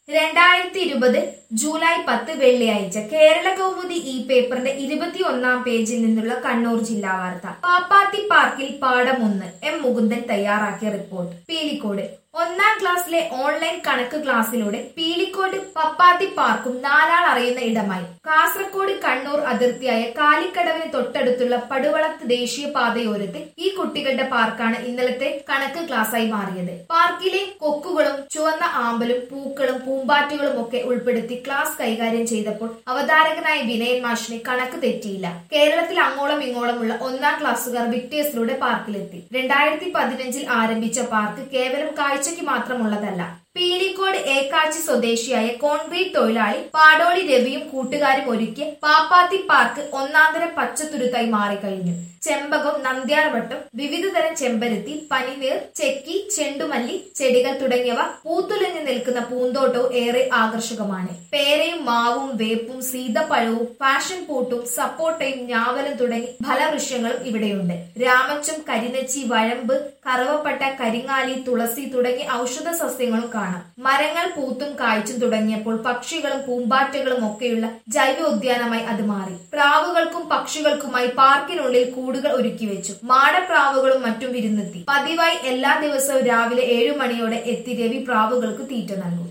രണ്ടായിരത്തി ഇരുപത് ജൂലൈ പത്ത് വെള്ളിയാഴ്ച കേരള കൗമുദി ഈ പേപ്പറിന്റെ ഇരുപത്തി ഒന്നാം പേജിൽ നിന്നുള്ള കണ്ണൂർ ജില്ലാ വാർത്ത പാപ്പാത്തി പാർക്കിൽ പാഠം ഒന്ന് എം മുകുന്ദൻ തയ്യാറാക്കിയ റിപ്പോർട്ട് പീലിക്കോട് ഒന്നാം ക്ലാസ്സിലെ ഓൺലൈൻ കണക്ക് ക്ലാസ്സിലൂടെ പീലിക്കോട് പപ്പാത്തി പാർക്കും നാലാൾ അറിയുന്ന ഇടമായി കാസർഗോഡ് കണ്ണൂർ അതിർത്തിയായ കാലിക്കടവിന് തൊട്ടടുത്തുള്ള പടുവളത്ത് ദേശീയപാതയോരത്ത് ഈ കുട്ടികളുടെ പാർക്കാണ് ഇന്നലത്തെ കണക്ക് ക്ലാസ്സായി മാറിയത് പാർക്കിലെ കൊക്കുകളും ചുവന്ന ആമ്പലും പൂക്കളും പൂമ്പാറ്റുകളും ഒക്കെ ഉൾപ്പെടുത്തി ക്ലാസ് കൈകാര്യം ചെയ്തപ്പോൾ അവതാരകനായ വിനയൻ മാഷിന് കണക്ക് തെറ്റിയില്ല കേരളത്തിൽ അങ്ങോളം ഇങ്ങോളമുള്ള ഒന്നാം ക്ലാസ്സുകാർ വിക്ടേഴ്സിലൂടെ പാർക്കിലെത്തി രണ്ടായിരത്തി പതിനഞ്ചിൽ ആരംഭിച്ച പാർക്ക് കേവലം കാഴ്ചയ്ക്ക് മാത്രമുള്ളതല്ല പീലിക്കോട് ഏക്കാച്ചി സ്വദേശിയായ കോൺക്രീറ്റ് തൊഴിലാളി പാടോളി രവിയും കൂട്ടുകാരും ഒരുക്കിയ പാപ്പാത്തി പാർക്ക് ഒന്നാന്തര പച്ചത്തുരുത്തായി മാറിക്കഴിഞ്ഞു ചെമ്പകം നന്ദ്യാർവട്ടം വിവിധതരം ചെമ്പരത്തി പനിനീർ ചെക്കി ചെണ്ടുമല്ലി ചെടികൾ തുടങ്ങിയവ പൂത്തുലഞ്ഞു നിൽക്കുന്ന പൂന്തോട്ടവും ഏറെ ആകർഷകമാണ് പേരയും മാവും വേപ്പും സീതപ്പഴവും പാഷൻ പൂട്ടും സപ്പോട്ടയും ഞാവലും തുടങ്ങി ഫലവൃക്ഷങ്ങളും ഇവിടെയുണ്ട് രാമച്ചം കരിനച്ചി വഴമ്പ് കറവപ്പട്ട കരിങ്ങാലി തുളസി തുടങ്ങി ഔഷധ സസ്യങ്ങളും കാണാം മരങ്ങൾ പൂത്തും കായ്ച്ചും തുടങ്ങിയപ്പോൾ പക്ഷികളും പൂമ്പാറ്റകളും ഒക്കെയുള്ള ജൈവോദ്യാനമായി അത് മാറി പ്രാവുകൾക്കും പക്ഷികൾക്കുമായി പാർക്കിനുള്ളിൽ കൂടുകൾ ഒരുക്കി വെച്ചു മാടപ്രാവുകളും മറ്റും വിരുന്നെത്തി പതിവായി എല്ലാ ദിവസവും രാവിലെ ഏഴു മണിയോടെ എത്തി രവി പ്രാവുകൾക്ക് തീറ്റ നൽകും